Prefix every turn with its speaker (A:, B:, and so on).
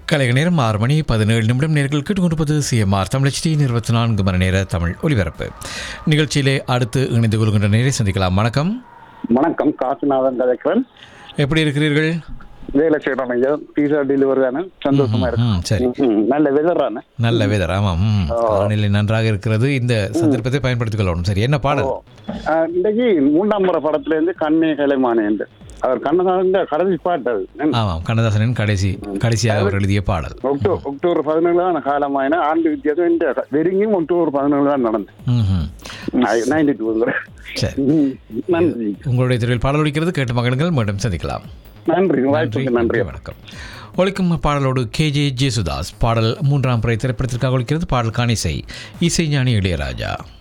A: கலைக நேரம் ஆறு மணி பதினேழு நிமிடம் நேர்கள் கேட்டுக்கொண்டிருப்பது சிஎம்ஆர் தமிழச்சி இருபத்தி நான்கு மணி நேர தமிழ் ஒலிபரப்பு நிகழ்ச்சியிலே அடுத்து இணைந்து கொள்கின்ற நேரை சந்திக்கலாம் வணக்கம்
B: வணக்கம் காசுநாதன் கதைக்கிறேன்
A: எப்படி இருக்கிறீர்கள்
B: வேலை செய்யறோம் ஐயா பீஸா டெலிவரி தானே சந்தோஷமா இருக்கு
A: ம் சரி
B: ம், நல்ல வெதர் தானே
A: நல்ல வேதர் ஆமாம் ம். காலநிலை நன்றாக இருக்கிறது இந்த சந்தர்ப்பத்தை பயன்படுத்திக் கொள்ளணும் சரி என்ன பாடல்
B: ஆ, இன்றைக்கு மூன்றாம் முறை படத்துல இருந்து கண்ணே கலைமானே என்று அவர் கண்ணதாசன் கடைசி பாட்டு அது
A: ஆமாம் கண்ணதாசனின் கடைசி கடைசியாக அவர் எழுதிய பாடல்
B: அக்டோபர் அக்டோபர் பதினேழு தான் காலமாயின ஆண்டு வித்தியாசம் இந்த வெறுங்கியும் அக்டோபர் பதினேழு தான் நடந்தது
A: ம்ஹும்.
B: நைன்டி டூங்கிற
A: சரி
B: நன்றி
A: உங்களுடைய துறையில் பாடல் ஒலிக்கிறது கேட்டு மகன்கள் மீண்டும் சந்திக்கலாம்
B: நன்றி வாய்ப்புக்கு நன்றி
A: வணக்கம் ஒழிக்கும் பாடலோடு கேஜே ஜேசுதாஸ் பாடல் மூன்றாம் பிறை திரைப்படத்திற்காக ஒழிக்கிறது பாடல் காணிசை இசைஞானி இளையராஜா